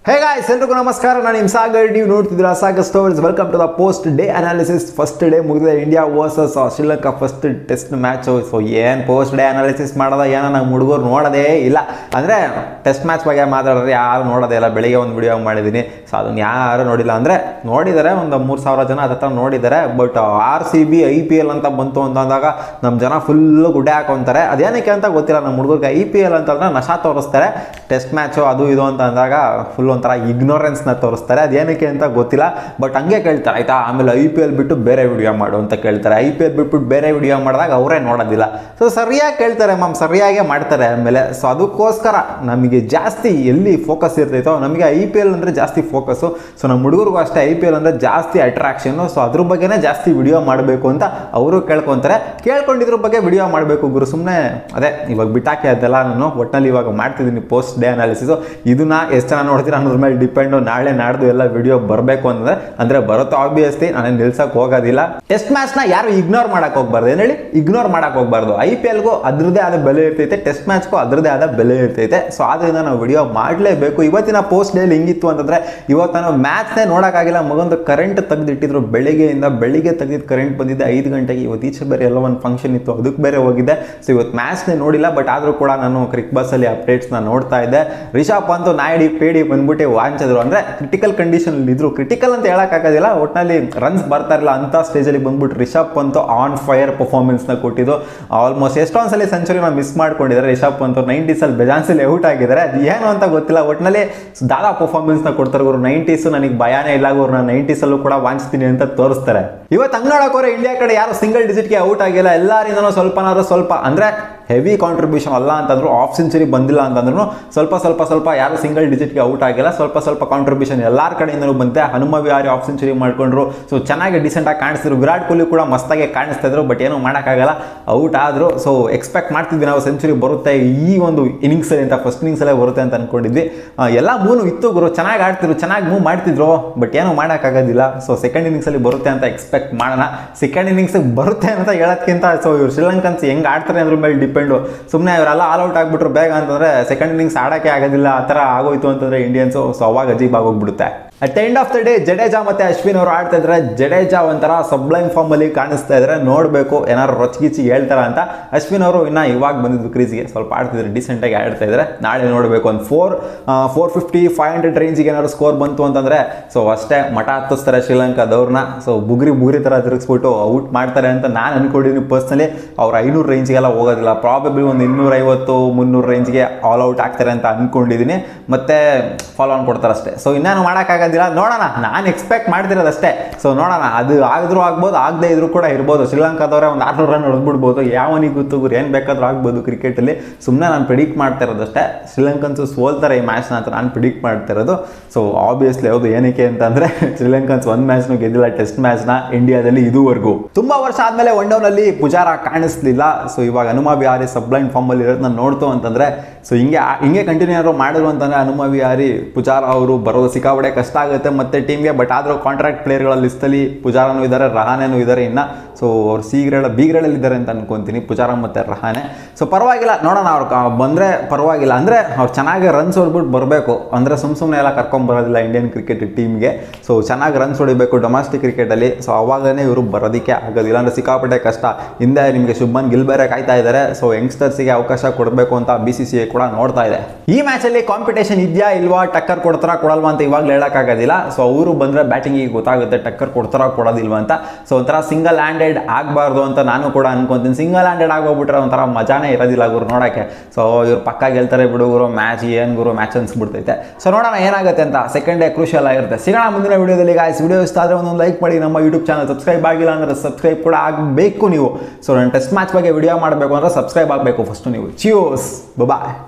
hey guys ಎಲ್ರಿಗೂ ನಮಸ್ಕಾರ ನಾನು ನಿಮ್ ಸಾಗರ್ ನೀವು ನೋಡ್ತಿದ್ದೀರಾ Sagar stories welcome to the post day analysis first day ಮುಗಿದಿದೆ India versus Sri Lanka first test match so ಏನು ಪೋಸ್ಟ್ ಡೇ ಅನಾಲಿಸಿಸ್ ಮಾಡೋದ ಏನೋ ನಮ್ಮ ಹುಡುಗರು ನೋಡೋದೇ ಇಲ್ಲ ಅಂದರೆ ಟೆಸ್ಟ್ ಮ್ಯಾಚ್ ಬಗ್ಗೆ ಮಾತಾಡಿದ್ರೆ ಯಾರು ನೋಡೋದೇ ಇಲ್ಲ ಬೆಳಿಗ್ಗೆ ಒಂದು ವಿಡಿಯೋ ಮಾಡಿದ್ದೀನಿ ಸೊ ಅದನ್ನ ಯಾರು ನೋಡಿಲ್ಲ ಅಂದರೆ ನೋಡಿದ್ದಾರೆ ಒಂದು ಮೂರು ಸಾವಿರ ಜನ ಅದ ನೋಡಿದ್ದಾರೆ but R C B I P L ಅಂತ ಬಂತು ಅಂತ ಅಂದಾಗ ನಮ್ಮ ಜನ ಫುಲ್ಲು ಗುಡ್ಡೆ ಹಾಕೊಂತಾರೆ ಅದೇನಕ್ಕೆ ಅಂತ ಗೊತ್ತಿಲ್ಲ ನಮ್ಮ ಹುಡುಗರಿಗೆ ಐ ಪಿ ಎಲ್ ಅಂತಂದ್ರೆ ನಶಾ ತೋರಿಸ್ತಾರೆ ಟೆಸ್ಟ್ ಮ್ಯಾಚು ಅದು ಇದು ಅಂತ ಅಂದಾಗ ಫುಲ್ ಒಂಥರ ಇಗ್ನೋರೆನ್ಸ್ನ ತೋರಿಸ್ತಾರೆ ಅದೇನಕ್ಕೆ ಅಂತ ಗೊತ್ತಿಲ್ಲ ಬಟ್ ಹಂಗೆ ಕೇಳ್ತಾರೆ ಆಯ್ತಾ ಆಮೇಲೆ ಐ ಪಿ ಎಲ್ ಬಿಟ್ಟು ಬೇರೆ ವಿಡಿಯೋ ಮಾಡು ಅಂತ ಕೇಳ್ತಾರೆ ಐ ಪಿ ಎಲ್ ಬಿಟ್ಬಿಟ್ಟು ಬೇರೆ ವಿಡಿಯೋ ಮಾಡಿದಾಗ ಅವರೇ ನೋಡೋದಿಲ್ಲ ಸೊ ಸರಿಯಾಗಿ ಕೇಳ್ತಾರೆ ಮ್ಯಾಮ್ ಸರಿಯಾಗೇ ಮಾಡ್ತಾರೆ ಆಮೇಲೆ ಸೊ ಅದಕ್ಕೋಸ್ಕರ ನಮಗೆ ಜಾಸ್ತಿ ಎಲ್ಲಿ ಫೋಕಸ್ ಇರ್ತೈತೋ ನಮಗೆ ಐ ಪಿ ಎಲ್ ಅಂದರೆ ಜಾಸ್ತಿ ಫೋಕಸ್ಸು ಸೊ ನಮ್ಮ ಹುಡುಗರಿಗೂ ಅಷ್ಟೇ ಐ ಪಿ ಎಲ್ ಅಂದರೆ ಜಾಸ್ತಿ ಅಟ್ರಾಕ್ಷನ್ನು ಸೊ ಅದ್ರ ಬಗ್ಗೆನೇ ಜಾಸ್ತಿ ವಿಡಿಯೋ ಮಾಡಬೇಕು ಅಂತ ಅವರು ಕೇಳ್ಕೊತಾರೆ ಕೇಳ್ಕೊಂಡಿದ್ರ ಬಗ್ಗೆ ವಿಡಿಯೋ ಮಾಡಬೇಕು ಗುರು ಸುಮ್ಮನೆ ಅದೇ ಇವಾಗ ಬಿಟ್ಟಾಕಿ ಅದೆಲ್ಲ ನಾನು ಒಟ್ಟಿನಲ್ಲಿ ಇವಾಗ ಮಾಡ್ತಿದ್ದೀನಿ ಪೋಸ್ಟ್ ಡೇ ಅನಾಲಿಸಿಸು ಇದನ್ನ ಎಷ್ಟು ಜನ ನೋಡ್ತೀರಾ ಅನ್ನೋದ್ರ ಮೇಲೆ ಡಿಪೆಂಡು ನಾಳೆ ನಾಡ್ದು ಎಲ್ಲ ವಿಡಿಯೋ ಬರಬೇಕು ಅಂದ್ರೆ ಅಂದರೆ ಬರುತ್ತೋ ಆಬ್ವಿಯಸ್ಲಿ ನಾನು ನಿಲ್ಸಕ್ಕೆ ಹೋಗೋದಿಲ್ಲ ಟೆಸ್ಟ್ ಮ್ಯಾಚ್ನ ಯಾರು ಇಗ್ನೋರ್ ಮಾಡಕ್ಕೆ ಹೋಗ್ಬಾರ್ದು ಏನು ಹೇಳಿ ಇಗ್ನೋರ್ ಮಾಡಕ್ಕೆ ಹೋಗ್ಬಾರ್ದು ಐ ಪಿ ಎಲ್ಗೂ ಅದ್ರದ್ದೇ ಆದ ಬೆಲೆ ಇರ್ತೈತೆ ಟೆಸ್ಟ್ ಮ್ಯಾಚ್ಗೂ ಅದ್ರದ್ದೇ ಆದ ಬೆಲೆ ಇರ್ತೈತೆ ಸೊ ಆದ್ರಿಂದ ನಾವು ವಿಡಿಯೋ ಮಾಡಲೇಬೇಕು ಇವತ್ತಿನ ಪೋಸ್ಟ್ ಡೇಲಿ ಹಿಂಗಿತ್ತು ಅಂತಂದ್ರೆ ಇವತ್ತು ನಾನು ಮ್ಯಾಚ್ನೇ ನೋಡೋಕ್ಕಾಗಿಲ್ಲ ಮಗೊಂದು ಕರೆಂಟ್ ತೆಗೆದಿಟ್ಟಿದ್ರು ಬೆಳಿಗ್ಗೆಯಿಂದ ಬೆಳಿಗ್ಗೆ ತೆಗೆದಿದ್ದು ಕರೆಂಟ್ ಬಂದಿದ್ದೆ ಐದು ಗಂಟೆಗೆ ಇವತ್ತು ಈಚೆ ಬೇರೆ ಎಲ್ಲ ಒಂದು ಫಂಕ್ಷನ್ ಇತ್ತು ಅದಕ್ಕೆ ಬೇರೆ ಹೋಗಿದ್ದೆ ಸೊ ಇವತ್ತು ಮ್ಯಾಚ್ನೇ ನೋಡಿಲ್ಲ ಬಟ್ ಆದರೂ ಕೂಡ ನಾನು ಕ್ರಿಕ್ ಬಸ್ಸಲ್ಲಿ ಅಪ್ಡೇಟ್ಸ್ನ ನೋಡ್ತಾ ಇದ್ದೆ ರಿಷಬ್ ಪಂತ್ ನಾಯ್ಡಿ ಪೇಡಿ ಬಂದ್ಬಿಟ್ಟು ವಾಂಚಿದ್ರು ಅಂದರೆ ಕ್ರಿಟಿಕಲ್ ಕಂಡೀಷನ್ ಇದ್ರು ಕ್ರಿಟಿಕಲ್ ಅಂತ ಹೇಳೋಕ್ಕಾಗೋದಿಲ್ಲ ಒಟ್ಟಿನಲ್ಲಿ ರನ್ಸ್ ಬರ್ತಾ ಇರಲಿಲ್ಲ ಅಂತ ಸ್ಟೇಜಲ್ಲಿ ಬಂದ್ಬಿಟ್ಟು ರಿಷಬ್ ಪಂತ್ ಆನ್ ಫೈರ್ ಪರ್ಫಾರ್ಮೆನ್ಸ್ನ ಕೊಟ್ಟಿದ್ದು ಆಲ್ಮೋಸ್ಟ್ ಎಷ್ಟೊಂದು ಸಲ ಸೆಂಚುರಿನ ಮಿಸ್ ಮಾಡ್ಕೊಂಡಿದ್ದಾರೆ ರಿಷಬ್ ಪಂತ್ ನೈಂಟೀಸಲ್ಲಿ ಬೆಜಾನ್ಸಲ್ಲಿ ಔಟ್ ಆಗಿದ್ದಾರೆ ಅದು ಏನು ಅಂತ ಗೊತ್ತಿಲ್ಲ ಒಟ್ಟಿನಲ್ಲಿ ದಾದಾ ಪರ್ಫಾರ್ಮೆನ್ಸ್ನ ಕೊಡ್ತಾರೆ ಗುರು ನೈಂಟೀಸು ನನಗೆ ಭಯಾನೇ ಇಲ್ಲ ಗುರು ನಾನು ನೈಂಟೀಸಲ್ಲೂ ಕೂಡ ವಾಂಚ್ತೀನಿ ಅಂತ ತೋರಿಸ್ತಾರೆ ಇವತ್ತು ಹಂಗೆ ನೋಡೋಕೋರೆ ಇಂಡಿಯಾ ಕಡೆ ಯಾರು ಸಿಂಗಲ್ ಡಿಜಿಟ್ಗೆ ಔಟ್ ಆಗಿಲ್ಲ ಎಲ್ಲರಿಂದನೂ ಸ್ವಲ್ಪನಾದ್ರೂ ಸ್ವಲ್ಪ ಅಂದರೆ ಹೆವಿ ಕಾಂಟ್ರಿಬ್ಯೂಷನ್ ಅಲ್ಲ ಅಂತಂದ್ರು ಆಫ್ ಸೆಂಚುರಿ ಬಂದಿಲ್ಲ ಅಂತಂದ್ರು ಸ್ವಲ್ಪ ಸ್ವಲ್ಪ ಸ್ವಲ್ಪ ಯಾರು ಸಿಂಗಲ್ ಡಿಜಿಟ್ಗೆ ಔಟ್ ಆಗಿಲ್ಲ ಸ್ವಲ್ಪ ಸ್ವಲ್ಪ ಕಾಂಟ್ರಿಬ್ಯೂಷನ್ ಎಲ್ಲರ ಕಡೆಯಿಂದಲೂ ಬಂತೆ ಹನುಮ ವಿಹಾರಿ ಆಫ್ ಸೆಂಚುರಿ ಮಾಡ್ಕೊಂಡ್ರು ಸೊ ಚೆನ್ನಾಗಿ ಡಿಸೆಂಟಾಗಿ ಕಾಣಿಸ್ತಿದ್ರು ವಿರಾಟ್ ಕೊಹ್ಲಿ ಕೂಡ ಮಸ್ತಾಗಿ ಕಾಣಿಸ್ತಾ ಇದ್ರು ಬಟ್ ಏನೂ ಮಾಡೋಕ್ಕಾಗಲ್ಲ ಔಟ್ ಆದರು ಸೊ ಎಕ್ಸ್ಪೆಕ್ಟ್ ಮಾಡ್ತಿದ್ವಿ ನಾವು ಸೆಂಚುರಿ ಬರುತ್ತೆ ಈ ಒಂದು ಇನ್ನಿಂಗ್ಸಲ್ಲಿ ಅಂತ ಫಸ್ಟ್ ಇನ್ನಿಂಗ್ಸಲ್ಲೇ ಬರುತ್ತೆ ಅಂತ ಅನ್ಕೊಂಡಿದ್ವಿ ಆ, ಎಲ್ಲ ಮೂನು ಇತ್ತು ಗುರು ಚೆನ್ನಾಗಿ ಆಡ್ತಿದ್ರು ಚೆನ್ನಾಗಿ ಮೂವ್ ಮಾಡ್ತಿದ್ರು ಬಟ್ ಏನೂ ಮಾಡೋಕ್ಕಾಗೋದಿಲ್ಲ ಸೊ ಸೆಕೆಂಡ್ ಇನ್ನಿಂಗ್ಸಲ್ಲಿ ಬರುತ್ತೆ ಅಂತ ಎಕ್ಸ್ಪೆಕ್ಟ್ ಮಾಡೋಣ ಸೆಕೆಂಡ್ ಇನ್ನಿಂಗ್ಸ್ ಬರುತ್ತೆ ಅಂತ ಹೇಳೋದ್ಕಿಂತ ಸೊ ಇವ್ರು ಶ್ರೀಲಂಕನ್ಸ್ ಹೆಂಗೆ ಆಡ್ತಾರೆ ಅದ್ರ ಮೇಲೆ ಡಿಪೆಂಡು ಸುಮ್ಮನೆ ಇವರೆಲ್ಲ ಆಲ್ ಔಟ್ ಆಗ್ಬಿಟ್ರು ಬೇಗ ಅಂತಂದ್ರೆ ಸೆಕೆಂಡ್ ಇನ್ನಿಂಗ್ಸ್ ಆಡೋಕ್ಕೆ ಆಗೋದಿಲ್ಲ ಆ ಥರ ಆಗೋಯ್ತು ಅಂತಂದ್ರೆ ಇಂಡಿಯನ್ಸು ಸೊ ಅವಾಗ ಅಜೀಬ್ ಆಗೋಗ್ಬಿಡುತ್ತೆ at end of the day Jadeja ಮತ್ತೆ ಅಶ್ವಿನ್ ಅವರು ಆಡ್ತಾ ಇದ್ರೆ ಜಡೇಜಾ ಒಂಥರ ಸಬ್ಲೈಮ್ ಫಾರ್ಮ್ ಅಲ್ಲಿ ಕಾಣಿಸ್ತಾ ಇದ್ರೆ ನೋಡಬೇಕು ಏನಾದ್ರು ರೊಚ್ಗಿಚ್ಚಿ ಹೇಳ್ತಾರ ಅಂತ ಅಶ್ವಿನ್ ಅವರು ಇನ್ನ ಇವಾಗ ಬಂದಿದ್ದು ಕ್ರೀಸ್ಗೆ ಸ್ವಲ್ಪ ಆಡ್ತಿದ್ರೆ ಡಿಸೆಂಟ್ ಆಗಿ ಆಡ್ತಾ ಇದ್ರೆ ನಾಳೆ ನೋಡಬೇಕು ಒಂದು four four fifty five hundred ರೇಂಜಿಗೆ ಏನಾದ್ರು ಸ್ಕೋರ್ ಬಂತು ಅಂತಂದ್ರೆ ಸೊ ಅಷ್ಟೇ ಮಠ ಹತ್ತಿಸ್ತಾರೆ ಶ್ರೀಲಂಕಾದವ್ರನ್ನ ಸೊ ಬುಗ್ರಿ ಬುಗ್ರಿ ಥರ ತಿರುಗಿಸ್ಬಿಟ್ಟು ಔಟ್ ಮಾಡ್ತಾರೆ ಅಂತ ನಾನು ಅನ್ಕೊಂಡಿದ್ದೀನಿ ಪರ್ಸ್ನಲಿ ಅವ್ರು ಐನೂರು ರೇಂಜ್ಗೆಲ್ಲ ಹೋಗೋದಿಲ್ಲ ಪ್ರಾಬಬ್ಲಿ ಒಂದು ಇನ್ನೂರೈವತ್ತು ಮುನ್ನೂರು ರೇಂಜ್ಗೆ ಆಲ್ ಔಟ್ ಆಗ್ತಾರೆ ಅಂತ ಅನ್ಕೊಂಡಿದ್ದೀನಿ ಮತ್ತೆ ಫಾಲೋ ಆನ್ ಕೊಡ್ತಾರೆ ಅಷ್ಟೇ ಸೊ ಇನ್ನೇನು ಮಾಡೋಕ್ಕಾಗೋದಿಲ್ಲ ನೋಡೋಣ ನಾನು ಎಕ್ಸ್ಪೆಕ್ಟ್ ಮಾಡ್ತಿರೋದಷ್ಟೇ ಸೊ ನೋಡೋಣ ಅದು ಆಗಿದ್ರು ಆಗ್ಬೋದು ಆಗದೆ ಇದ್ರು ಕೂಡ ಇರ್ಬೋದು ಶ್ರೀಲಂಕಾದವರೇ ಒಂದು ಆರ್ನೂರು ರನ್ ಹೊಡೆದ್ಬಿಡ್ಬೋದು ಯಾವನಿಗೆ ಗೊತ್ತು ಗುರು ಏನು ಬೇಕಾದ್ರೂ ಆಗ್ಬೋದು ಕ್ರಿಕೆಟಲ್ಲಿ ಸುಮ್ಮನೆ ನಾನು ಪ್ರಿಡಿಕ್ಟ್ ಮಾಡ್ತಾ ಇರೋದಷ್ಟೇ ಶ್ರೀಲಂಕನ್ಸು ಸೋಲ್ತಾರೆ ಈ ಮ್ಯಾಚ್ನ ಅಂತ ನಾನು ಪ್ರಿಡಿಕ್ಟ್ ಮಾಡ್ತಾ ಇರೋದು ಸೊ ಆಬ್ವಿಯಸ್ಲಿ ಯಾವುದು ಏನಕ್ಕೆ ಅಂತಂದರೆ ಶ್ರೀಲಂಕನ್ಸ್ ಒಂದು ಮ್ಯಾಚ್ನು ಗೆದ್ದಿಲ್ಲ ಟೆಸ್ಟ್ ಮ್ಯಾಚ್ನ ಇಂಡಿಯಾದಲ್ಲಿ ಇದುವರೆಗೂ ತುಂಬ ವರ್ಷ ಆದಮೇಲೆ ಒನ್ ಡೌನಲ್ಲಿ ಪುಜಾರ ಕಾಣಿಸ್ಲಿಲ್ಲ ಸೊ ಇವಾಗ ಹನುಮ ವಿಹಾರಿ ಸಬ್ಲೈನ್ ಫಾರ್ಮಲ್ಲಿ ಇರೋದನ್ನ ನೋಡ್ತು ಅಂತಂದರೆ ಸೊ ಹಿಂಗೆ ಹಿಂಗೆ ಕಂಟಿನ್ಯೂ ಏನಾದ್ರು ಮಾಡಿದ್ರು ಅಂತಂದರೆ ಹನುಮ ವಿಹಾರಿ ಪುಜಾರ ಅವರು ಬರೋದು ಸಿಕ್ಕಾಬಡೆ ಕಷ್ಟ ಆಗುತ್ತೆ ಮತ್ತೆ ಟೀಮ್ಗೆ ಬಟ್ ಆದರೂ ಕಾಂಟ್ರಾಕ್ಟ್ ಪ್ಲೇಯರ್ಗಳ ಲಿಸ್ಟಲ್ಲಿ ಪುಜಾರನೂ ಇದ್ದಾರೆ ರಹಾನೇನೂ ಇದ್ದಾರೆ ಇನ್ನು ಸೊ ಅವ್ರು ಸಿ ಗ್ರೇಡ್ ಬಿ ಗ್ರೇಡಲ್ಲಿ ಇದ್ದಾರೆ ಅಂತ ಅನ್ಕೊಂತೀನಿ ಪುಜಾರ ಮತ್ತು ರಹಾನೆ ಸೊ ಪರವಾಗಿಲ್ಲ ನೋಡೋಣ ಅವ್ರು ಬಂದರೆ ಪರವಾಗಿಲ್ಲ ಅಂದರೆ ಅವ್ರು ಚೆನ್ನಾಗಿ ರನ್ಸ್ ಹೊಡ್ಬಿಟ್ಟು ಬರಬೇಕು ಅಂದರೆ ಸುಮ್ಮ ಸುಮ್ಮನೆ ಎಲ್ಲ ಕರ್ಕೊಂಬರೋದಿಲ್ಲ ಇಂಡಿಯನ್ ಕ್ರಿಕೆಟ್ ಟೀಮ್ಗೆ ಸೊ ಚೆನ್ನಾಗಿ ರನ್ಸ್ ಹೊಡಿಬೇಕು ಡೊಮೆಸ್ಟಿಕ್ ಕ್ರಿಕೆಟಲ್ಲಿ ಸೊ ಅವಾಗಲೇ ಇವರು ಬರೋದಕ್ಕೆ ಆಗೋದಿಲ್ಲ ಅಂದರೆ ಸಿಕ್ಕಾಪಟ್ಟೆ ಕಷ್ಟ ಹಿಂದೆ ನಿಮಗೆ ಶುಭ್ಮನ್ ಗಿಲ್ ಬೇರೆ ಕಾಯ್ತಾ ಇದ್ದಾರೆ ಸೊ ಯಂಗ್ಸ್ಟರ್ಸಿಗೆ ಅವಕಾಶ ಕೊಡಬೇಕು ಅಂತ ಬಿ ಸಿ ಸಿ ಐ ಕೂಡ ನೋಡ್ತಾ ಇದೆ ಈ ಮ್ಯಾಚಲ್ಲಿ ಕಾಂಪಿಟೇಷನ್ ಇದೆಯಾ ಇಲ್ವಾ ಟಕ್ಕರ್ ಕೊಡ್ತಾರಾ ಕೊಡಲ್ವಾ ಅಂತ ಇವಾಗಲೇ ಹೇಳೋಕ್ಕಾಗೋದಿಲ್ಲ ಸೊ ಅವರು ಬಂದರೆ ಬ್ಯಾಟಿಂಗಿಗೆ ಗೊತ್ತಾಗುತ್ತೆ ಟಕ್ಕರ್ ಕೊಡ್ತಾರಾ ಕೊಡೋದಿಲ್ವಾ ಅಂತ ಸೊ ಒಂಥರ ಸಿಂಗಲ್ ಹ್ಯಾಂಡೆಡ್ ಆಗಬಾರ್ದು ಅಂತ ನಾನು ಕೂಡ ಅನ್ಕೊಂತೀನಿ ಸಿಂಗಲ್ ಹ್ಯಾಂಡೆಡ್ ಆಗೋಗ್ಬಿಟ್ರೆ ಒಂಥರ ಮಜಾನೇ ಇರೋದಿಲ್ಲ ಗುರು ನೋಡೋಕ್ಕೆ ಸೊ ಇವ್ರು ಪಕ್ಕ ಗೆಲ್ತಾರೆ ಬಿಡು ಗುರು ಮ್ಯಾಚ್ ಏನು ಗುರು ಮ್ಯಾಚ್ ಅನ್ಸ್ಬಿಡ್ತೈತೆ ಸೊ ನೋಡೋಣ ಏನಾಗುತ್ತೆ ಅಂತ ಸೆಕೆಂಡ್ ಡೇ ಕ್ರೂಷಿಯಲ್ ಆಗಿರುತ್ತೆ ಸಿಗೋಣ ಮುಂದಿನ ವಿಡಿಯೋದಲ್ಲಿ ಗಾಯ್ಸ್ ವಿಡಿಯೋ ಇಷ್ಟ ಆದರೆ ಒಂದೊಂದು ಲೈಕ್ ಮಾಡಿ ನಮ್ಮ ಯೂಟ್ಯೂಬ್ ಚಾನಲ್ ಸಬ್ಸ್ಕ್ರೈಬ್ ಆಗಿಲ್ಲ ಅಂದರೆ ಸಬ್ಸ್ಕ್ರೈಬ್ ಕೂಡ ಆಗಬೇಕು ನೀವು ಸೊ ನಾನು ಟೆಸ್ಟ್ ಮ್ಯಾಚ್ ಬಗ್ಗೆ ವಿಡಿಯೋ ಮಾಡಬೇಕು ಅಂದರೆ ಸಬ್ಸ್ಕ್ರೈಬ್ ಆಗಬೇಕು ಫಸ್ಟು ನೀವು ಚಿಯೋಸ್ ಬಾಯ್